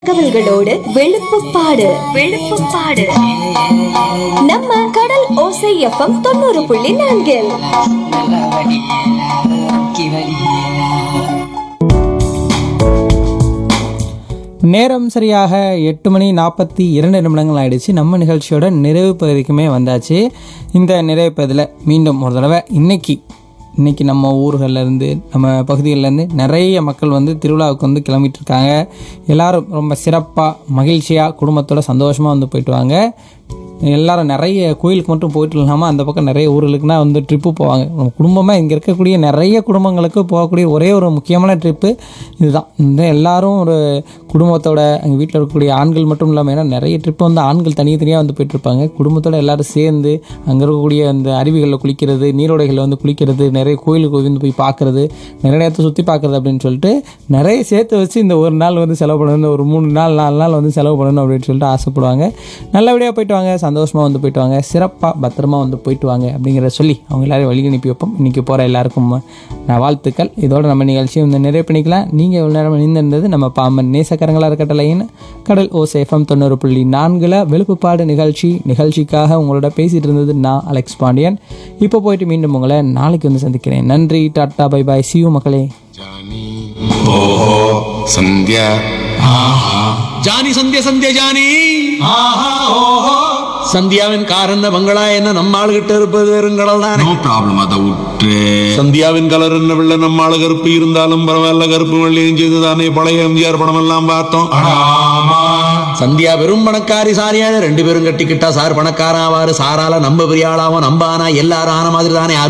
தகவல்களோடு வெளுப்புப்பாடு வெளுப்புப்பாடு நம்ம கடல் ஓசை எஃப்எம் தொண்ணூறு புள்ளி நான்கில் நல்லா வடி வலிக்கு வலி நேரம் சரியாக எட்டு மணி நாற்பத்தி இரண்டு நிமிடங்கள் ஆயிடுச்சு நம்ம நிகழ்ச்சியோட நிறைவு பகுதிக்குமே வந்தாச்சு இந்த நிறைவு பகுதியில் மீண்டும் ஒரு தடவை இன்னைக்கு இன்னைக்கு நம்ம ஊர்கள்ல இருந்து நம்ம பகுதிகளில் இருந்து நிறைய மக்கள் வந்து திருவிழாவுக்கு வந்து கிளம்பிட்டு இருக்காங்க எல்லாரும் ரொம்ப சிறப்பாக மகிழ்ச்சியாக குடும்பத்தோட சந்தோஷமாக வந்து போயிட்டு வாங்க எல்லாரும் நிறைய கோயிலுக்கு மட்டும் போயிட்டு இல்லாமல் அந்த பக்கம் நிறைய ஊர்களுக்குனா வந்து ட்ரிப்பு போவாங்க நம்ம குடும்பமாக இங்கே இருக்கக்கூடிய நிறைய குடும்பங்களுக்கு போகக்கூடிய ஒரே ஒரு முக்கியமான ட்ரிப்பு இதுதான் இந்த எல்லாரும் ஒரு குடும்பத்தோட அங்கே வீட்டில் இருக்கக்கூடிய ஆண்கள் மட்டும் இல்லாமல் ஏன்னா நிறைய ட்ரிப்பு வந்து ஆண்கள் தனித்தனியாக வந்து போயிட்டு இருப்பாங்க குடும்பத்தோட எல்லாரும் சேர்ந்து அங்கே இருக்கக்கூடிய அந்த அருவிகளில் குளிக்கிறது நீரோடைகளில் வந்து குளிக்கிறது நிறைய கோயிலுக்கு வந்து போய் பார்க்குறது நிறைய இடத்த சுற்றி பார்க்குறது அப்படின்னு சொல்லிட்டு நிறைய சேர்த்து வச்சு இந்த ஒரு நாள் வந்து செலவு பண்ணணும் ஒரு மூணு நாள் நாலு நாள் வந்து செலவு பண்ணணும் அப்படின்னு சொல்லிட்டு ஆசைப்படுவாங்க நல்லபடியாக போயிட்டு வாங்க சந்தோஷமாக வந்து போயிட்டு வாங்க சிறப்பாக பத்திரமா வந்து போயிட்டு வாங்க அப்படிங்கிறத சொல்லி அவங்க எல்லாரும் வழி அனுப்பி வைப்போம் இன்றைக்கி போகிற எல்லாருக்கும் நான் வாழ்த்துக்கள் இதோட நம்ம நிகழ்ச்சியை வந்து நிறைவு பண்ணிக்கலாம் நீங்கள் இவ்வளோ நேரம் இணைந்திருந்தது நம்ம பாம்பன் நேசக்கரங்களாக இருக்கட்டலைன்னு கடல் ஓசேஃபம் தொண்ணூறு புள்ளி நான்கில் வெளுப்புப்பாடு நிகழ்ச்சி நிகழ்ச்சிக்காக உங்களோட பேசிகிட்டு இருந்தது நான் அலெக்ஸ் பாண்டியன் இப்போ போயிட்டு மீண்டும் உங்களை நாளைக்கு வந்து சந்திக்கிறேன் நன்றி டாட்டா பை பாய் சியூ மக்களே ಜಾನಿ ಓಹೋ ಸಂಧ್ಯಾ ಜಾನಿ ಸಂಧ್ಯಾ ಸಂಧ್ಯಾ ಜಾನಿ சந்தியாவின் கார் என்ன பங்களா என்ன நம்ம ஆளுகிட்ட இருப்பது வெறுங்கடல் தானே ನೋ ಪ್ರಾಬ್ಲಮ್ ಅದ ಉಟ್ರೆ சந்தியாவின் கலர் என்ன வெள்ள நம்ம ஆளு கருப்பு இருந்தாலும் பரவாயில்ல கருப்பு வெள்ளையும் செய்து தானே பழைய எம்ஜிஆர் படம் எல்லாம் பார்த்தோம் சந்தியா வெறும் பணக்காரி சாரியான ரெண்டு பேரும் கட்டிக்கிட்டா சார் பணக்காரன் ஆவாரு சாரால நம்ம பெரிய ஆளாவும் நம்பானா எல்லாரும் ஆன மாதிரி தானே